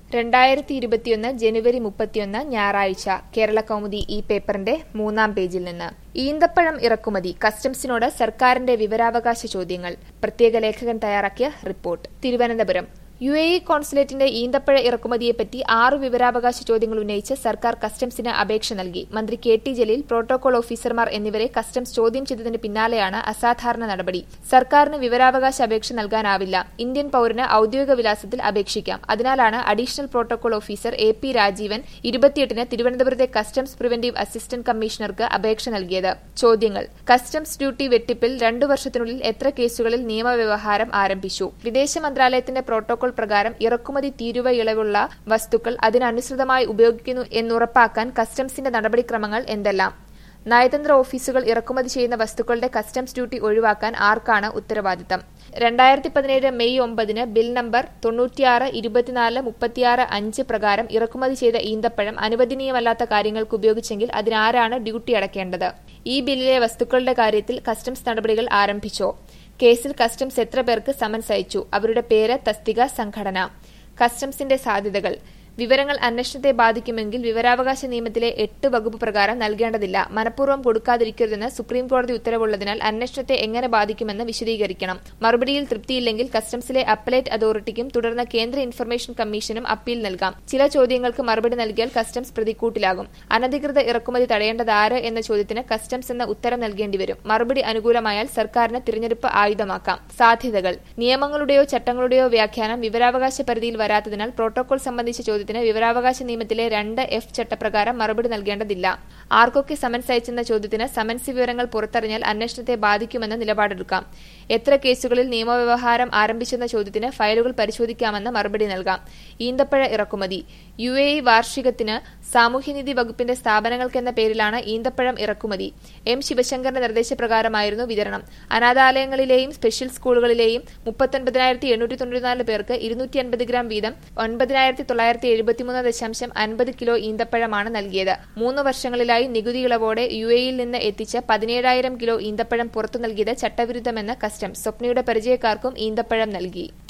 രണ്ടായിരത്തി ഇരുപത്തിയൊന്ന് ജനുവരി മുപ്പത്തിയൊന്ന് ഞായറാഴ്ച കേരള കൗമുദി ഈ പേപ്പറിന്റെ മൂന്നാം പേജിൽ നിന്ന് ഈന്തപ്പഴം ഇറക്കുമതി കസ്റ്റംസിനോട് സർക്കാരിന്റെ വിവരാവകാശ ചോദ്യങ്ങൾ പ്രത്യേക ലേഖകൻ തയ്യാറാക്കിയ report Thiruvananthapuram U A E കോൺസുലേറ്റിന്റെ ഈന്തപ്പഴ ഇറക്കുമതിയെപ്പറ്റി ആറ് വിവരാവകാശ ചോദ്യങ്ങൾ ഉന്നയിച്ച് സർക്കാർ കസ്റ്റംസിന് അപേക്ഷ നൽകി മന്ത്രി കെ ടി ജലീൽ പ്രോട്ടോകോൾ ഓഫീസർമാർ എന്നിവരെ കസ്റ്റംസ് ചോദ്യം ചെയ്തതിന് പിന്നാലെയാണ് അസാധാരണ നടപടി സർക്കാരിന് വിവരാവകാശ അപേക്ഷ നൽകാനാവില്ല ഇന്ത്യൻ പൌരന് ഔദ്യോഗിക വിലാസത്തിൽ അപേക്ഷിക്കാം അതിനാലാണ് additional protocol officer A P Rajeevan ഇരുപത്തിയെട്ടിന് തിരുവനന്തപുരത്തെ കസ്റ്റംസ് പ്രിവന്റീവ് അസിസ്റ്റന്റ് കമ്മീഷണർക്ക് അപേക്ഷ നൽകിയത് ചോദ്യങ്ങൾ കസ്റ്റംസ് ഡ്യൂട്ടി വെട്ടിപ്പിൽ രണ്ടു വർഷത്തിനുള്ളിൽ എത്ര കേസുകളിൽ നിയമവ്യവഹാരം ആരംഭിച്ചു വിദേശ മന്ത്രാലയത്തിന്റെ പ്രോട്ടോകോൾ പ്രകാരം ഇറക്കുമതി തീരുവ ഇളവുള്ള വസ്തുക്കൾ അതിനനുസൃതമായി ഉപയോഗിക്കുന്നു എന്നുറപ്പാക്കാൻ കസ്റ്റംസിന്റെ നടപടിക്രമങ്ങൾ എന്തെല്ലാം നയതന്ത്ര ഓഫീസുകൾ ഇറക്കുമതി ചെയ്യുന്ന വസ്തുക്കളുടെ കസ്റ്റംസ് ഡ്യൂട്ടി ഒഴിവാക്കാൻ ആർക്കാണ് ഉത്തരവാദിത്തം രണ്ടായിരത്തി പതിനേഴ് മെയ് ഒമ്പതിന് ബിൽ നമ്പർ തൊണ്ണൂറ്റിയാറ് ഇരുപത്തിനാല് മുപ്പത്തിയാറ് അഞ്ച് പ്രകാരം ഇറക്കുമതി ചെയ്ത ഈന്തപ്പഴം അനുവദനീയമല്ലാത്ത കാര്യങ്ങൾക്ക് ഉപയോഗിച്ചെങ്കിൽ അതിനാരാണ് ഡ്യൂട്ടി അടയ്ക്കേണ്ടത് ഈ ബില്ലിലെ വസ്തുക്കളുടെ കാര്യത്തിൽ കസ്റ്റംസ് നടപടികൾ ആരംഭിച്ചോ കേസിൽ കസ്റ്റംസ് എത്ര പേർക്ക് സമൻസ് അയച്ചു അവരുടെ പേര് തസ്തിക സംഘടന കസ്റ്റംസിന്റെ സാധ്യതകൾ വിവരങ്ങൾ അന്വേഷണത്തെ ബാധിക്കുമെങ്കിൽ വിവരാവകാശ നിയമത്തിലെ എട്ട് വകുപ്പ് പ്രകാരം നൽകേണ്ടതില്ല മനഃപൂർവ്വം കൊടുക്കാതിരിക്കരുതെന്ന് സുപ്രീംകോടതി ഉത്തരവുള്ളതിനാൽ അന്വേഷണത്തെ എങ്ങനെ ബാധിക്കുമെന്ന് വിശദീകരിക്കണം മറുപടിയിൽ തൃപ്തിയില്ലെങ്കിൽ കസ്റ്റംസിലെ അപ്പലേറ്റ് അതോറിറ്റിക്കും തുടർന്ന് കേന്ദ്ര ഇൻഫർമേഷൻ കമ്മീഷനും അപ്പീൽ നൽകാം ചില ചോദ്യങ്ങൾക്ക് മറുപടി നൽകിയാൽ കസ്റ്റംസ് പ്രതിക്കൂട്ടിലാകും അനധികൃത ഇറക്കുമതി തടയേണ്ടത് ആര് എന്ന ചോദ്യത്തിന് കസ്റ്റംസ് എന്ന ഉത്തരം നൽകേണ്ടിവരും മറുപടി അനുകൂലമായാൽ സർക്കാരിന് തിരഞ്ഞെടുപ്പ് ആയുധമാക്കാം സാധ്യതകൾ നിയമങ്ങളുടെയോ ചട്ടങ്ങളുടെയോ വ്യാഖ്യാനം വിവരാവകാശ പരിധിയിൽ വരാത്തതിനാൽ പ്രോട്ടോകോൾ സംബന്ധിച്ച ചോദ്യത്തിന് വിവരാവകാശ നിയമത്തിലെ രണ്ട് എഫ് ചട്ടപ്രകാരം മറുപടി നൽകേണ്ടതില്ല ആർക്കൊക്കെ സമൻസ് അയച്ചെന്ന ചോദ്യത്തിന് സമൻസ് വിവരങ്ങൾ പുറത്തറിഞ്ഞാൽ അന്വേഷണത്തെ ബാധിക്കുമെന്ന് നിലപാടെടുക്കാം എത്ര കേസുകളിൽ നിയമവ്യവഹാരം ആരംഭിച്ചെന്ന ചോദ്യത്തിന് ഫയലുകൾ പരിശോധിക്കാമെന്ന് മറുപടി നൽകാം ഈന്തപ്പഴ ഇറക്കുമതി യു എ ഇ വാർഷികത്തിന് സാമൂഹ്യനീതി വകുപ്പിന്റെ സ്ഥാപനങ്ങൾക്കെന്ന പേരിലാണ് ഈന്തപ്പഴം ഇറക്കുമതി എം ശിവശങ്കറിന്റെ നിർദ്ദേശപ്രകാരമായിരുന്നു വിതരണം അനാഥാലയങ്ങളിലെയും സ്പെഷ്യൽ സ്കൂളുകളിലെയും മുപ്പത്തൊൻപതിനായിരത്തി എണ്ണൂറ്റി തൊണ്ണൂറ്റിനാല് പേർക്ക് ഇരുന്നൂറ്റി അൻപത് ഗ്രാം വീതം ഒൻപതിനായിരത്തി തൊള്ളായിരത്തി എഴുപത്തിമൂന്ന് ദശാംശം അൻപത് കിലോ ഈന്തപ്പഴമാണ് നൽകിയത് മൂന്ന് വർഷങ്ങളിലായി നികുതി ഇളവോടെ യു എയിൽ നിന്ന് എത്തിച്ച പതിനേഴായിരം കിലോ ഈന്തപ്പഴം പുറത്തു നൽകിയത് ചട്ടവിരുദ്ധമെന്ന് കസ്റ്റംസ് സ്വപ്നയുടെ പരിചയക്കാർക്കും ഈന്തപ്പഴം നൽകി